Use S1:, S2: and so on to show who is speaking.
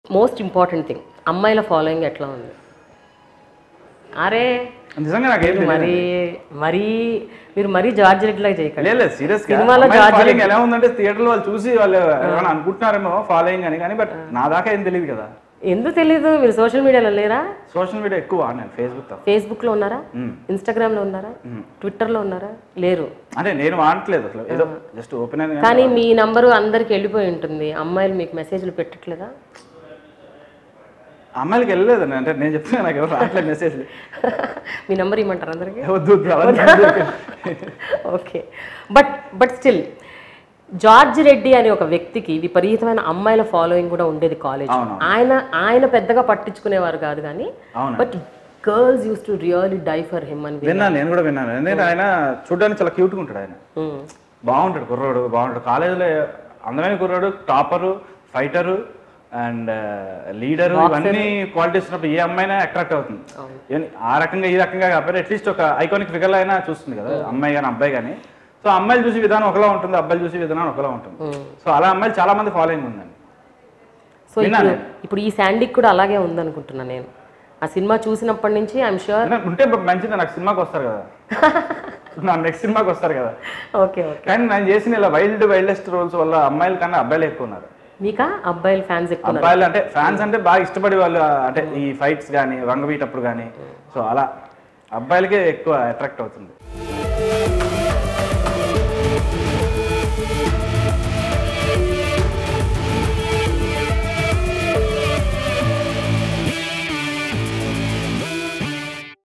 S1: Most important thing అమ్మాయిల following ఎట్లా ఉంది అరే
S2: నిజంగా నాకు ఏం
S1: మరి మరీ మీరు మరీ జార్జ్ రెడ్డి లాగా చేయకండి
S2: లేదు సీరియస్
S1: సినిమాలో జార్జ్
S2: ఫాలోయింగ్ ఎలా ఉందంటే థియేటర్ వాళ్ళు చూసి వాళ్ళు ఏమైనా అనుకుంటున్నారేమో ఫాలోయింగ్ అని కానీ బట్ నా దాకా ఏం తెలియదు కదా
S1: ఎందుకు తెలీదు మీరు సోషల్ మీడియాలో లేరా
S2: సోషల్ మీడియా ఎక్కువ నేను ఫేస్బుక్ తప్ప
S1: ఫేస్బుక్లో ఉన్నారా
S2: మ్మ్.
S1: ఇన్స్టాగ్రామ్లో ఉన్నారా ట్విట్టర్లో ఉన్నారా లేరు
S2: అంటే నేను వాడట్లేదు అసలు ఏదో జస్ట్ ఓపెన్ అయింది కానీ
S1: కానీ మీ నంబరు అందరికి వెళ్ళిపోయి ఉంటుంది అమ్మాయిలు మీకు మెసేజ్లు పెట్టట్లేదా
S2: అమ్మాయిలకి వెళ్ళలేదు అంటే నేను చెప్తున్నా నాకు ఎవరు రావట్లేదు మెసేజ్
S1: మీ నంబర్ ఇవ్వమంటారు అందరికి
S2: వద్దు వద్దు అవన్నీ వద్దు.
S1: Okay but but still George Reddy అనే ఒక వ్యక్తికి విపరీతమైన అమ్మాయిల ఫాలోయింగ్ కూడా ఉండేది కాలేజ్
S2: అవును.
S1: ఆయన ఆయన పెద్దగా పట్టించుకునేవారు కాదు కానీ
S2: అవును
S1: but girls used to really die for him అని
S2: విన్నాను నేను కూడా విన్నాను ఎందుకంటే ఆయన చూడడానికి చాలా క్యూట్గా ఉంటాడు ఆయన
S1: మ్మ్.
S2: బాగుంటాడు కుర్రోడు బాగుంటాడు కాలేజీలో అందమైన కుర్రోడు టాపరు ఫైటరు అండ్ లీడరు ఇవన్నీ క్వాలిటీస్ ఉన్నప్పుడు ఏ అమ్మాయినా అట్రాక్ట్ అవుతుంది ఏం- ఆ రకంగా ఈ రకంగా కాకపోతే అట్లీస్ట్ ఒక ఐకానిక్ ఫిగర్ అయినా చూస్తుంది కదా అమ్మాయి కానీ అబ్బాయి కానీ సో అమ్మాయిలు చూసే విధానం ఒకలా ఉంటుంది అబ్బాయిలు చూసే విధానం ఒకలా ఉంటుంది సో అలా అమ్మాయిలు చాలా మంది ఫాలోయింగ్ ఉందండి
S1: సో ఇప్పుడు ఇప్పుడు ఈ శాండీకి కూడా అలాగే ఉందనుకుంటున్నా నేను ఆ సినిమా చూసినప్పటి నుంచి ఐఎమ్ షూర్
S2: అంటే ఉంటే మంచిది నాకు సినిమాకి వస్తారు కదా నా నెక్స్ట్ సినిమాకి వస్తారు కదా
S1: ఓకే ఓకే
S2: కానీ నేను చేసిన ఇలా వైల్డ్ వైల్డెస్ట్ రోల్స్ వల్ల అమ్మాయిల కన్నా అబ్బాయిలు ఎక్కువ ఉన్నారు
S1: మీకా అబ్బాయిల ఫ్యాన్స్ ఎక్కువ ఉన్నారు?
S2: అబ్బాయిలు అంటే ఫ్యాన్స్ అంటే బాగా ఇష్టపడే వాళ్ళు అంటే ఈ ఫైట్స్ కానీ వంగవీటప్పుడు కానీ సో అలా అబ్బాయిలకే ఎక్కువ అట్రాక్ట్ అవుతుంది